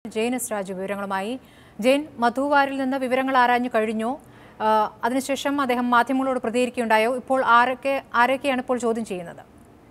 Jain S Raju വിവരങ്ങളുമായി ജെയിൻ മധുവാരിൽ നിന്ന് വിവരങ്ങൾ ആരാഞ്ഞു കഴിഞ്ഞു ആ, അതിനുശേഷം അദ്ദേഹം മാധ്യമങ്ങളോട് പ്രതികരിക്കുകയുണ്ടായോ ഇപ്പോൾ ആരൊക്കെ ആരൊക്കെയാണ് ഇപ്പോൾ ചോദ്യം ചെയ്യുന്നത്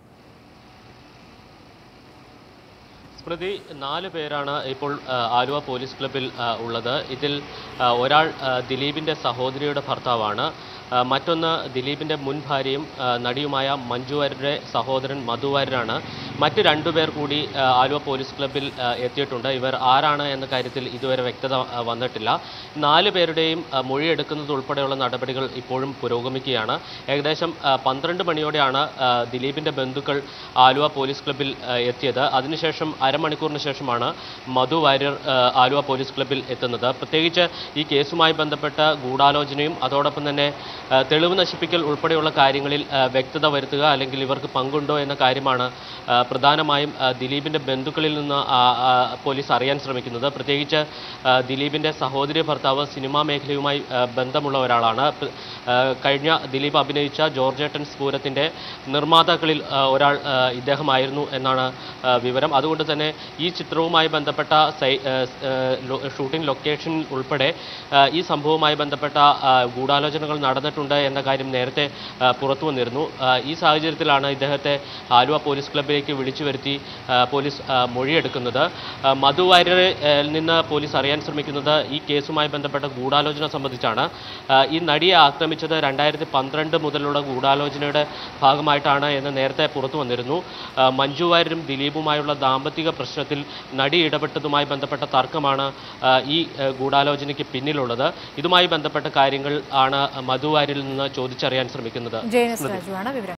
സ്മൃതി നാല് പേരാണ് ഇപ്പോൾ ആ, ആലുവ പോലീസ് ക്ലബ്ബിൽ ആ, ഉള്ളത് ഇതിൽ ആ, ഒരാൾ ആ, ദിലീപിൻ്റെ സഹോദരിയുടെ ഭർത്താവാണ് ആ, മറ്റൊന്ന് ദിലീപിൻ്റെ മുൻ ഭാര്യയും ആ, നടിയുമായ മഞ്ജു വാര്യരുടെ സഹോദരൻ മധു വാര്യരാണ് മറ്റ് രണ്ടുപേർ കൂടി ആ, ആലുവ പോലീസ് ക്ലബ്ബിൽ ആ, എത്തിയിട്ടുണ്ട് ഇവർ ആരാണ് എന്ന കാര്യത്തിൽ ഇതുവരെ വ്യക്തത ആ, വന്നിട്ടില്ല നാല് പേരുടെയും ആ, മൊഴിയെടുക്കുന്നത് ഉൾപ്പെടെയുള്ള നടപടികൾ ഇപ്പോഴും പുരോഗമിക്കുകയാണ് ഏകദേശം ആ, പന്ത്രണ്ട് മണിയോടെയാണ് ആ, ദിലീപിൻ്റെ ബന്ധുക്കൾ ആലുവ പോലീസ് ക്ലബ്ബിൽ ആ, എത്തിയത് അതിനുശേഷം അരമണിക്കൂറിന് ശേഷമാണ് മധു വാര്യർ ആ, ആലുവ പോലീസ് ക്ലബ്ബിൽ എത്തുന്നത് പ്രത്യേകിച്ച് ഈ കേസുമായി ബന്ധപ്പെട്ട ഗൂഢാലോചനയും അതോടൊപ്പം തന്നെ ആ, തെളിവ് നശിപ്പിക്കൽ ഉൾപ്പെടെയുള്ള കാര്യങ്ങളിൽ ആ, വ്യക്തത വരുത്തുക അല്ലെങ്കിൽ ഇവർക്ക് പങ്കുണ്ടോ എന്ന കാര്യമാണ് ആ, പ്രധാനമായും ആ, ദിലീപിൻ്റെ ബന്ധുക്കളിൽ നിന്ന് ആ, ആ, പോലീസ് അറിയാൻ ശ്രമിക്കുന്നത് പ്രത്യേകിച്ച് ആ, ദിലീപിൻ്റെ സഹോദരി ഭർത്താവ് സിനിമാ മേഖലയുമായി ആ, ബന്ധമുള്ള ഒരാളാണ് പ്ര- ആ, കഴിഞ്ഞ ദിലീപ് അഭിനയിച്ച ജോർജേട്ടൻ സ്ഫൂരത്തിൻ്റെ നിർമ്മാതാക്കളിൽ ആ, ഒരാൾ ആ, ഇദ്ദേഹമായിരുന്നു എന്നാണ് ആ, വിവരം അതുകൊണ്ട് തന്നെ ഈ ചിത്രവുമായി ബന്ധപ്പെട്ട സൈ ആ, സ്- ആ, ലൊ- ഷൂട്ടിംഗ് ലൊക്കേഷൻ ഉൾപ്പെടെ ആ, ഈ സംഭവവുമായി ബന്ധപ്പെട്ട ആ, ഗൂഢാലോചനകൾ നടന്നിട്ടുണ്ട് എന്ന കാര്യം നേരത്തെ ആ, പുറത്തു വന്നിരുന്നു ആ, ഈ സാഹചര്യത്തിലാണ് ഇദ്ദേഹത്തെ ആലുവ പോലീസ് ക്ലബ്ബിലേക്ക് വിളിച്ചു വരുത്തി ആ, പോലീസ് ആ, മൊഴിയെടുക്കുന്നത് ആ, മധു വാര്യരെ ആ, നിന്ന് പോലീസ് അറിയാൻ ശ്രമിക്കുന്നത് ഈ കേസുമായി ബന്ധപ്പെട്ട ഗൂഢാലോചന സംബന്ധിച്ചാണ് ആ, ഈ നടിയെ ആക്രമിച്ചത് രണ്ടായിരത്തി പന്ത്രണ്ട് മുതലുള്ള ഗൂഢാലോചനയുടെ ഭാഗമായിട്ടാണ് എന്ന് നേരത്തെ പുറത്തു വന്നിരുന്നു ആ, മഞ്ജു വാര്യരും ദിലീപുമായുള്ള ദാമ്പത്തിക പ്രശ്നത്തിൽ നടി ഇടപെട്ടതുമായി ബന്ധപ്പെട്ട തർക്കമാണ് ആ, ഈ ആ, ഗൂഢാലോചനയ്ക്ക് പിന്നിലുള്ളത് ഇതുമായി ബന്ധപ്പെട്ട കാര്യങ്ങൾ ആണ് മധു വാര്യരിൽ നിന്ന് ചോദിച്ചറിയാൻ ശ്രമിക്കുന്നത് ജെയിൻ എസ് രാജുവാണ് വിവരം